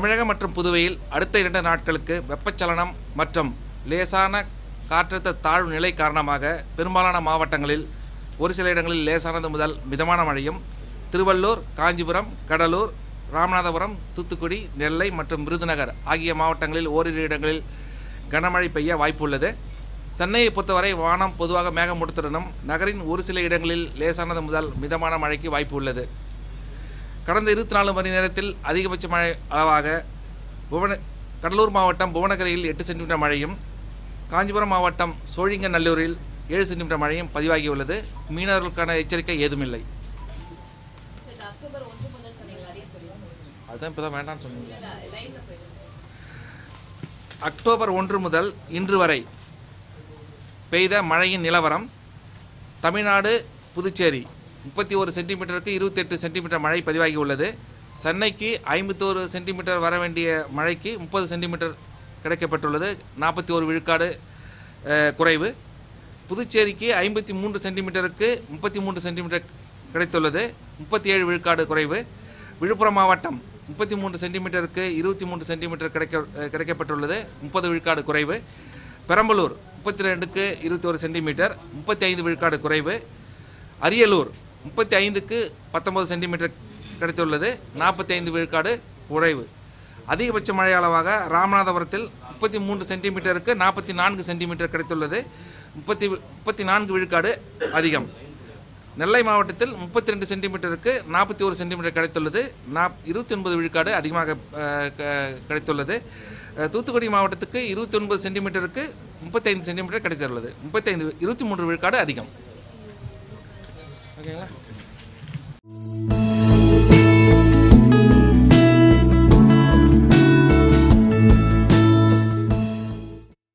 தமிழகம் மற்றும் புதுவையில் அடுத்த இரண்டு நாட்களுக்கு வெப்பச்சலனம் மற்றும் லேசான காற்றழுத்த தாழ்வு நிலை காரணமாக பெரும்பாலான மாவட்டங்களில் ஒரு சில இடங்களில் லேசானது முதல் மிதமான மழையும் திருவள்ளூர் காஞ்சிபுரம் கடலூர் ராமநாதபுரம் தூத்துக்குடி நெல்லை மற்றும் விருதுநகர் ஆகிய மாவட்டங்களில் ஓரிரு இடங்களில் கனமழை பெய்ய வாய்ப்புள்ளது சென்னையை பொறுத்தவரை வானம் பொதுவாக மேகமூட்டத்துடனும் நகரின் ஒரு சில இடங்களில் லேசானது முதல் மிதமான மழைக்கு வாய்ப்பு உள்ளது கடந்த இருபத்தி நாலு மணி நேரத்தில் அதிகபட்ச மழை அளவாக புவன கடலூர் மாவட்டம் புவனகிரியில் எட்டு சென்டிமீட்டர் மழையும் காஞ்சிபுரம் மாவட்டம் சோழிங்கநல்லூரில் ஏழு சென்டிமீட்டர் மழையும் பதிவாகியுள்ளது மீனவர்களுக்கான எச்சரிக்கை ஏதுமில்லை சரி, இந்த அக்டோபர் ஒன்று முதல் சொன்னீங்களா அதையும் சொல்லுங்க அதுதான் இப்போ தான் வேண்டாம்னு சொன்னீங்க இல்ல இல்ல லைன்ல போயிடுங்க அக்டோபர் ஒன்று முதல் இன்று வரை பெய்த மழையின் நிலவரம் தமிழ்நாடு புதுச்சேரி முப்பத்தி ஒரு சென்டிமீட்டருக்கு இருபத்தெட்டு சென்டிமீட்டர் மழை பதிவாகியுள்ளது சென்னைக்கு ஐம்பத்தோரு சென்டிமீட்டர் வர வேண்டிய மழைக்கு முப்பது சென்டிமீட்டர் கிடைக்கப்பட்டுள்ளது நாற்பத்தி ஒரு விழுக்காடு அஹ், குறைவு புதுச்சேரிக்கு ஐம்பத்தி மூன்று சென்டிமீட்டருக்கு முப்பத்தி மூன்று சென்டிமீட்டர் கிடைத்துள்ளது முப்பத்தி ஏழு விழுக்காடு குறைவு விழுப்புரம் மாவட்டம் முப்பத்தி மூன்று சென்டிமீட்டருக்கு இருபத்தி மூன்று சென்டிமீட்டர் கிடைக்க அஹ், கிடைக்கப்பட்டுள்ளது முப்பது விழுக்காடு குறைவு பெரம்பலூர் முப்பத்தி ரெண்டுக்கு இருபத்தி ஒரு சென்டிமீட்டர் முப்பத்தி ஐந்து விழுக்காடு குறைவு அரியலூர் முப்பத்தி ஐந்துக்கு பத்தொன்பது சென்டிமீட்டர் கிடைத்துள்ளது நாற்பத்தி ஐந்து விழுக்காடு குறைவு அதிகபட்ச மழை அளவாக ராமநாதபுரத்தில் முப்பத்தி மூன்று சென்டிமீட்டருக்கு நாற்பத்தி நான்கு சென்டிமீட்டர் கிடைத்துள்ளது முப்பத்தி முப்பத்தி நான்கு விழுக்காடு அதிகம் நெல்லை மாவட்டத்தில் முப்பத்தி ரெண்டு சென்டிமீட்டருக்கு நாற்பத்தி ஒரு சென்டிமீட்டர் கிடைத்துள்ளது நாப் இருபத்தி ஒன்பது விழுக்காடு அதிகமாக அஹ், க- கிடைத்துள்ளது அஹ், தூத்துக்குடி மாவட்டத்துக்கு இருபத்தி ஒன்பது சென்டிமீட்டருக்கு முப்பத்தைந்து சென்டிமீட்டர் கிடைத்துள்ளது முப்பத்தைந்து இருபத்தி மூன்று விழுக்காடு அதிகம் ஓகேங்களா